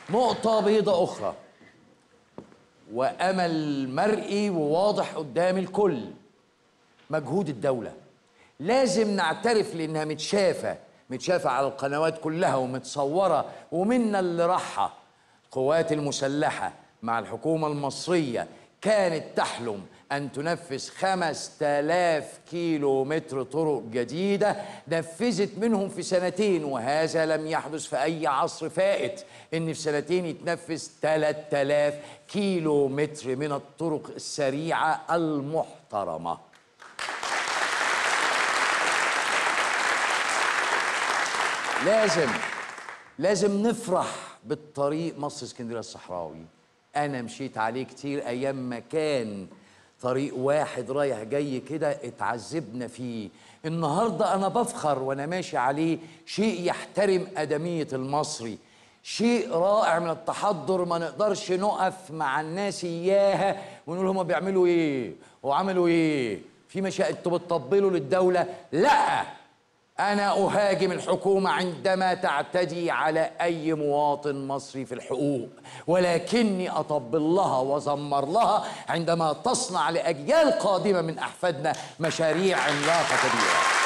نقطة بيضة أخرى وأمل مرئي وواضح قدام الكل مجهود الدولة لازم نعترف لأنها متشافة متشافة على القنوات كلها ومتصورة ومنا اللي راحها القوات المسلحة مع الحكومة المصرية كانت تحلم أن تنفذ خمس تلاف كيلو متر طرق جديدة نفذت منهم في سنتين وهذا لم يحدث في أي عصر فائت إن في سنتين يتنفذ 3000 كيلو متر من الطرق السريعة المحترمة لازم لازم نفرح بالطريق مصر اسكندريه الصحراوي انا مشيت عليه كتير ايام ما كان طريق واحد رايح جاي كده اتعذبنا فيه النهارده انا بفخر وانا ماشي عليه شيء يحترم ادميه المصري شيء رائع من التحضر ما نقدرش نقف مع الناس اياها ونقول هما بيعملوا ايه وعملوا ايه في مشاكل انتوا بتطبلوا للدوله لا أنا أهاجم الحكومة عندما تعتدي على أي مواطن مصري في الحقوق ولكني أطبل لها وزمر لها عندما تصنع لأجيال قادمة من أحفادنا مشاريع عملاقة كبيرة